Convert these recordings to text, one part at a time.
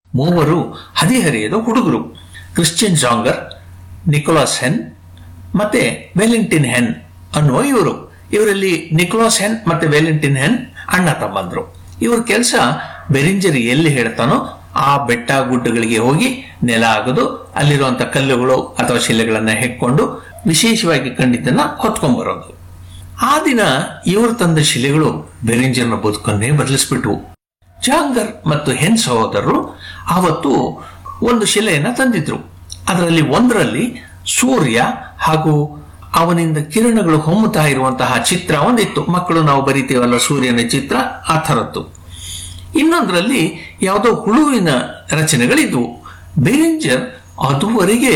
ಮೂವರು ಹದಿಹರೆಯದ ಹುಡುಗರು ಕ್ರಿಶ್ಚಿಯನ್ ಜಾಂಗರ್ ನಿಕೋಲಾಸ್ ಹೆನ್ ಮತ್ತೆ ವೆಲಿಂಟಿನ್ ಹೆನ್ ಅನ್ನುವ ಇವರು ಇವರಲ್ಲಿ ನಿಕೋಲಾಸ್ ಹೆನ್ ಮತ್ತೆ ವೆಲಿಂಟಿನ್ ಹೆನ್ ಅಣ್ಣ ತಮ್ಮಂದ್ರು ಇವ್ರ ಕೆಲಸ ಬೆರಿಂಜರಿ ಎಲ್ಲಿ ಹೇಳ್ತಾನೋ ಆ ಬೆಟ್ಟ ಗುಡ್ಡಗಳಿಗೆ ಹೋಗಿ ನೆಲ ಆಗದು ಅಲ್ಲಿರುವಂತ ಕಲ್ಲುಗಳು ಅಥವಾ ಶಿಲೆಗಳನ್ನ ಹೆಕ್ಕೊಂಡು ವಿಶೇಷವಾಗಿ ಕಂಡಿದ್ದನ್ನ ಹೊತ್ಕೊಂಡ್ಬರೋದು ಆ ದಿನ ಇವರು ತಂದ ಶಿಲೆಗಳು ಬೆರಿಂಜರ್ನ ಬದುಕನ್ನೇ ಬದಲಿಸ್ಬಿಟ್ವು ಜಾಂಗರ್ ಮತ್ತು ಹೆನ್ ಸಹೋದರರು ಆವತ್ತು ಒಂದು ಶಿಲೆಯನ್ನ ತಂದಿದ್ರು ಅದರಲ್ಲಿ ಒಂದರಲ್ಲಿ ಸೂರ್ಯ ಹಾಗೂ ಅವನಿಂದ ಕಿರಣಗಳು ಹೊಮ್ಮುತ್ತಾ ಇರುವಂತಹ ಚಿತ್ರ ಒಂದಿತ್ತು ಮಕ್ಕಳು ನಾವು ಬರಿತೀವಲ್ಲ ಸೂರ್ಯನ ಚಿತ್ರ ಆ ಥರದ್ದು ಇನ್ನೊಂದರಲ್ಲಿ ಯಾವುದೋ ಹುಳುವಿನ ರಚನೆಗಳಿದ್ವು ಬೆರಿಂಜರ್ ಅದುವರೆಗೆ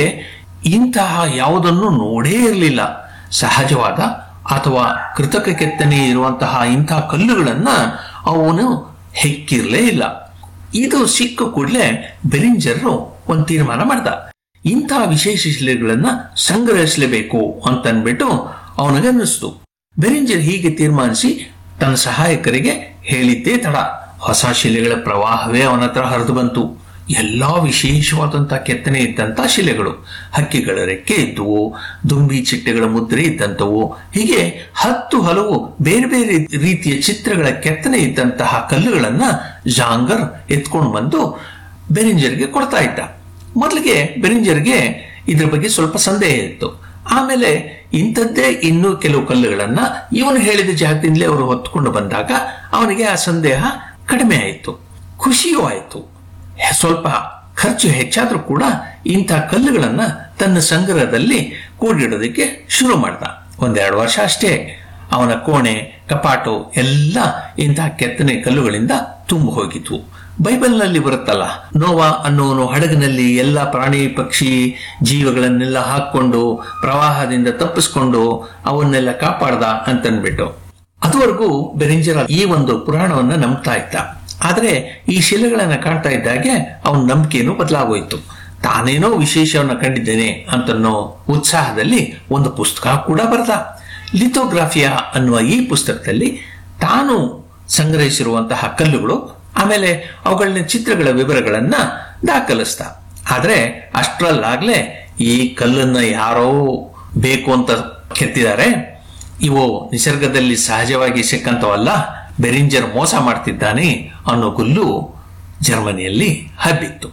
ಇಂತಹ ಯಾವುದನ್ನು ನೋಡೇ ಇರಲಿಲ್ಲ ಸಹಜವಾದ ಅಥವಾ ಕೃತಕ ಕೆತ್ತನೆ ಇರುವಂತಹ ಇಂತಹ ಕಲ್ಲುಗಳನ್ನ ಅವನು ಹೆಕ್ಕಿರ್ಲೇ ಇಲ್ಲ ಇದು ಸಿಕ್ಕ ಕೂಡಲೇ ಬೆರಿಂಜರ್ ಒಂದು ತೀರ್ಮಾನ ಮಾಡ್ದ ಇಂತಹ ವಿಶೇಷ ಶಿಲೆಗಳನ್ನ ಸಂಗ್ರಹಿಸಲೇಬೇಕು ಅಂತ ಅಂದ್ಬಿಟ್ಟು ಅವನಿಗನ್ನಿಸ್ತು ಬೆರಿಂಜರ್ ಹೀಗೆ ತೀರ್ಮಾನಿಸಿ ತನ್ನ ಸಹಾಯಕರಿಗೆ ಹೇಳಿದ್ದೇ ತಡ ಹೊಸ ಶಿಲೆಗಳ ಪ್ರವಾಹವೇ ಅವನ ಹತ್ರ ಹರಿದು ಬಂತು ಎಲ್ಲಾ ವಿಶೇಷವಾದಂತಹ ಕೆತ್ತನೆ ಇದ್ದಂತ ಶಿಲೆಗಳು ಹಕ್ಕಿಗಳ ರೆಕ್ಕೆ ಇದ್ದುವು ದುಂಬಿ ಚಿಟ್ಟೆಗಳ ಮುದ್ರೆ ಇದ್ದಂಥವು ಹೀಗೆ ಹತ್ತು ಹಲವು ಬೇರೆ ಬೇರೆ ರೀತಿಯ ಚಿತ್ರಗಳ ಕೆತ್ತನೆ ಇದ್ದಂತಹ ಕಲ್ಲುಗಳನ್ನ ಜಾಂಗರ್ ಎತ್ಕೊಂಡು ಬಂದು ಬೆರಿಂಜರ್ಗೆ ಕೊಡ್ತಾ ಇದ್ದ ಮೊದಲಿಗೆ ಬೆರಿಂಜರ್ಗೆ ಇದ್ರ ಬಗ್ಗೆ ಸ್ವಲ್ಪ ಸಂದೇಹ ಇತ್ತು ಆಮೇಲೆ ಇಂಥದ್ದೇ ಇನ್ನೂ ಕೆಲವು ಕಲ್ಲುಗಳನ್ನ ಇವನು ಹೇಳಿದ ಜಾಗದಿಂದಲೇ ಅವರು ಹೊತ್ಕೊಂಡು ಬಂದಾಗ ಅವನಿಗೆ ಆ ಸಂದೇಹ ಕಡಿಮೆ ಆಯಿತು ಖುಷಿಯೂ ಆಯಿತು ಸ್ವಲ್ಪ ಖರ್ಚು ಹೆಚ್ಚಾದ್ರೂ ಕೂಡ ಇಂಥ ಕಲ್ಲುಗಳನ್ನ ತನ್ನ ಸಂಗ್ರಹದಲ್ಲಿ ಕೂಡಿಡೋದಕ್ಕೆ ಶುರು ಮಾಡ್ದ ಒಂದೆರಡು ವರ್ಷ ಅಷ್ಟೇ ಅವನ ಕೋಣೆ ಕಪಾಟು ಎಲ್ಲ ಇಂತಹ ಕೆತ್ತನೆ ಕಲ್ಲುಗಳಿಂದ ತುಂಬ ಹೋಗಿತ್ತು ಬೈಬಲ್ನಲ್ಲಿ ಬರುತ್ತಲ್ಲ ನೋವಾ ಅನ್ನೋನು ಹಡಗಿನಲ್ಲಿ ಎಲ್ಲ ಪ್ರಾಣಿ ಪಕ್ಷಿ ಜೀವಗಳನ್ನೆಲ್ಲ ಹಾಕೊಂಡು ಪ್ರವಾಹದಿಂದ ತಪ್ಪಿಸ್ಕೊಂಡು ಅವನ್ನೆಲ್ಲ ಕಾಪಾಡ್ದ ಅಂತನ್ಬಿಟ್ಟು ಅದುವರೆಗೂ ಬೆರಿಂಜರ ಈ ಒಂದು ಪುರಾಣವನ್ನ ನಂಬ್ತಾ ಇದ್ದ ಆದ್ರೆ ಈ ಶಿಲೆಗಳನ್ನ ಕಾಣ್ತಾ ಇದ್ದಾಗೆ ಅವನ ನಂಬಿಕೆಯನ್ನು ಬದಲಾಗೋಯ್ತು ತಾನೇನೋ ವಿಶೇಷವನ್ನ ಕಂಡಿದ್ದೇನೆ ಅಂತನ್ನೋ ಉತ್ಸಾಹದಲ್ಲಿ ಒಂದು ಪುಸ್ತಕ ಕೂಡ ಬರೆದ ಲಿಥೋಗ್ರಾಫಿಯಾ ಅನ್ನುವ ಈ ಪುಸ್ತಕದಲ್ಲಿ ತಾನು ಸಂಗ್ರಹಿಸಿರುವಂತಹ ಕಲ್ಲುಗಳು ಆಮೇಲೆ ಅವುಗಳನ್ನ ಚಿತ್ರಗಳ ವಿವರಗಳನ್ನ ದಾಖಲಿಸ್ತ ಆದ್ರೆ ಅಷ್ಟರಲ್ಲಾಗ್ಲೇ ಈ ಕಲ್ಲನ್ನ ಯಾರೋ ಬೇಕು ಅಂತ ಕೆತ್ತಿದ್ದಾರೆ ಇವು ನಿಸರ್ಗದಲ್ಲಿ ಸಹಜವಾಗಿ ಸಿಕ್ಕಂತವಲ್ಲ ಬೆರಿಂಜರ್ ಮೋಸ ಮಾಡ್ತಿದ್ದಾನೆ ಅನ್ನೋ ಗುಲ್ಲು ಜರ್ಮನಿಯಲ್ಲಿ ಹಬ್ಬಿತ್ತು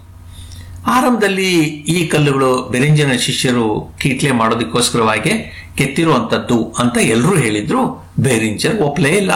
ಆರಂಭದಲ್ಲಿ ಈ ಕಲ್ಲುಗಳು ಬೆರಿಂಜನ ಶಿಷ್ಯರು ಕೀಟ್ಲೆ ಮಾಡೋದಕ್ಕೋಸ್ಕರವಾಗಿ ಕೆತ್ತಿರುವಂತದ್ದು ಅಂತ ಎಲ್ಲರೂ ಹೇಳಿದ್ರು ಬೆರಿಂಜರ್ ಒಪ್ಲೇ ಇಲ್ಲ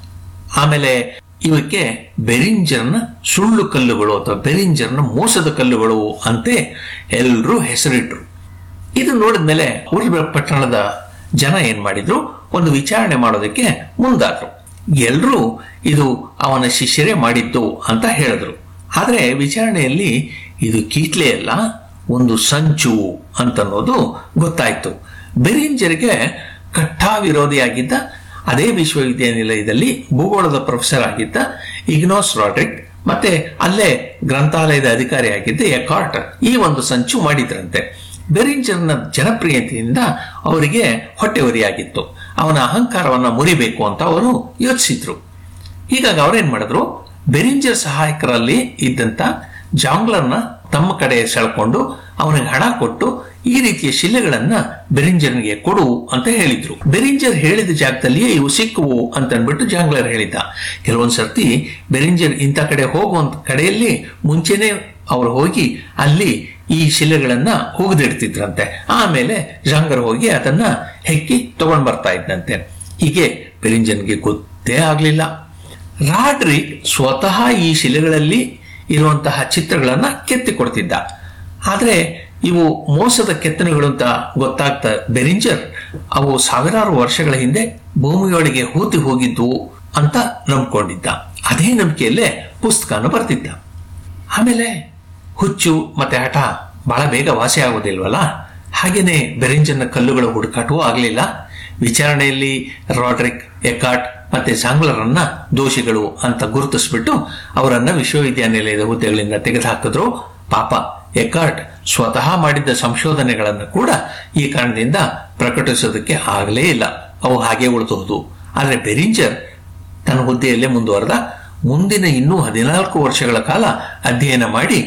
ಆಮೇಲೆ ಇವಕ್ಕೆ ಬೆರಿಂಜರ್ನ ಸುಳ್ಳು ಕಲ್ಲುಗಳು ಅಥವಾ ಬೆರಿಂಜರ್ನ ಮೋಸದ ಕಲ್ಲುಗಳು ಅಂತೆ ಎಲ್ಲರೂ ಹೆಸರಿಟ್ರು ಇದು ನೋಡಿದ್ಮೇಲೆ ಊರ್ಬ ಪಟ್ಟಣದ ಜನ ಏನ್ ಮಾಡಿದ್ರು ಒಂದು ವಿಚಾರಣೆ ಮಾಡೋದಕ್ಕೆ ಮುಂದಾದ್ರು ಎಲ್ರೂ ಇದು ಅವನ ಶಿಷ್ಯರೇ ಮಾಡಿದ್ದು ಅಂತ ಹೇಳಿದ್ರು ಆದ್ರೆ ವಿಚಾರಣೆಯಲ್ಲಿ ಇದು ಕೀಟ್ಲೆ ಅಲ್ಲ ಒಂದು ಸಂಚು ಅಂತನ್ನೋದು ಗೊತ್ತಾಯ್ತು ಬೆರಿಂಜರ್ಗೆ ಕಟ್ಟಾ ವಿರೋಧಿಯಾಗಿದ್ದ ಅದೇ ವಿಶ್ವವಿದ್ಯಾನಿಲಯದಲ್ಲಿ ಭೂಗೋಳದ ಪ್ರೊಫೆಸರ್ ಆಗಿದ್ದ ಇಗ್ನೋಸ್ ರಾಡ್ರಿಕ್ ಮತ್ತೆ ಅಲ್ಲೇ ಗ್ರಂಥಾಲಯದ ಅಧಿಕಾರಿಯಾಗಿದ್ದ ಎಕಾರ್ಟ್ ಈ ಒಂದು ಸಂಚು ಮಾಡಿದ್ರಂತೆ ಬೆರಿಂಜರ್ನ ಜನಪ್ರಿಯತೆಯಿಂದ ಅವರಿಗೆ ಹೊಟ್ಟೆವರಿಯಾಗಿತ್ತು ಅವನ ಅಹಂಕಾರವನ್ನ ಮುರಿಬೇಕು ಅಂತ ಅವರು ಯೋಚಿಸಿದ್ರು ಹೀಗಾಗಿ ಅವರೇನ್ ಮಾಡಿದ್ರು ಬೆರಿಂಜರ್ ಸಹಾಯಕರಲ್ಲಿ ಇದ್ದಂತ ಜಾಂಗ್ಲರ್ನ ತಮ್ಮ ಕಡೆ ಸೆಳ್ಕೊಂಡು ಅವನಿಗೆ ಹಣ ಕೊಟ್ಟು ಈ ರೀತಿಯ ಶಿಲೆಗಳನ್ನ ಬೆರಿಂಜರ್ನಿಗೆ ಕೊಡು ಅಂತ ಹೇಳಿದ್ರು ಬೆರಿಂಜರ್ ಹೇಳಿದ ಜಾಗದಲ್ಲಿಯೇ ಇವು ಸಿಕ್ಕುವು ಅಂತ ಅಂದ್ಬಿಟ್ಟು ಜಾಂಗ್ಲರ್ ಹೇಳಿದ್ದ ಕೆಲವೊಂದ್ ಸರ್ತಿ ಬೆರಿಂಜರ್ ಇಂಥ ಕಡೆ ಹೋಗುವಂತ ಕಡೆಯಲ್ಲಿ ಮುಂಚೆನೆ ಅವ್ರು ಹೋಗಿ ಅಲ್ಲಿ ಈ ಶಿಲೆಗಳನ್ನ ಹೋಗದಿಡ್ತಿದ್ರಂತೆ ಆಮೇಲೆ ಜಾಂಗರ್ ಹೋಗಿ ಅದನ್ನ ಹೆಕ್ಕಿ ತಗೊಂಡ್ ಬರ್ತಾ ಇದ್ದಂತೆ ಹೀಗೆ ಬೆರಿಂಜನ್ಗೆ ಗೊತ್ತೇ ಆಗ್ಲಿಲ್ಲ ರಾಡ್ರಿಕ್ ಸ್ವತಃ ಈ ಶಿಲೆಗಳಲ್ಲಿ ಇರುವಂತಹ ಚಿತ್ರಗಳನ್ನ ಕೆತ್ತಿ ಕೊಡ್ತಿದ್ದ ಆದ್ರೆ ಇವು ಮೋಸದ ಕೆತ್ತನೆಗಳು ಅಂತ ಗೊತ್ತಾಗ್ತಾ ಬೆರಿಂಜರ್ ಅವು ಸಾವಿರಾರು ವರ್ಷಗಳ ಹಿಂದೆ ಭೂಮಿಯೊಳಗೆ ಹೂತಿ ಹೋಗಿದ್ದು ಅಂತ ನಂಬ್ಕೊಂಡಿದ್ದ ಅದೇ ನಂಬಿಕೆಯಲ್ಲೇ ಪುಸ್ತಕನ ಬರ್ತಿದ್ದ ಆಮೇಲೆ ಹುಚ್ಚು ಮತ್ತೆ ಹಠ ಬಹಳ ಬೇಗ ವಾಸಿ ಆಗೋದಿಲ್ವಲ್ಲ ಹಾಗೇನೆ ಬೆರಿಂಜನ್ನ ಕಲ್ಲುಗಳ ಹುಡುಕಾಟವೂ ಆಗಲಿಲ್ಲ ವಿಚಾರಣೆಯಲ್ಲಿ ರಾಡ್ರಿಕ್ ಎಕಾಟ್ ಮತ್ತೆ ಸಾಂಗ್ಲರನ್ನ ದೋಷಿಗಳು ಅಂತ ಗುರುತಿಸ್ಬಿಟ್ಟು ಅವರನ್ನ ವಿಶ್ವವಿದ್ಯಾನಿಲಯದ ಹುದ್ದೆಗಳಿಂದ ತೆಗೆದುಹಾಕಿದ್ರು ಪಾಪ ಎಕಾರ್ಟ್ ಸ್ವತಃ ಮಾಡಿದ್ದ ಸಂಶೋಧನೆಗಳನ್ನು ಕೂಡ ಈ ಕಾರಣದಿಂದ ಪ್ರಕಟಿಸೋದಕ್ಕೆ ಆಗಲೇ ಇಲ್ಲ ಅವು ಹಾಗೆ ಉಳಿದೋದು ಆದರೆ ಬೆರಿಂಜರ್ ತನ್ನ ಹುದ್ದೆಯಲ್ಲೇ ಮುಂದುವರೆದ ಮುಂದಿನ ಇನ್ನೂ ಹದಿನಾಲ್ಕು ವರ್ಷಗಳ ಕಾಲ ಅಧ್ಯಯನ ಮಾಡಿ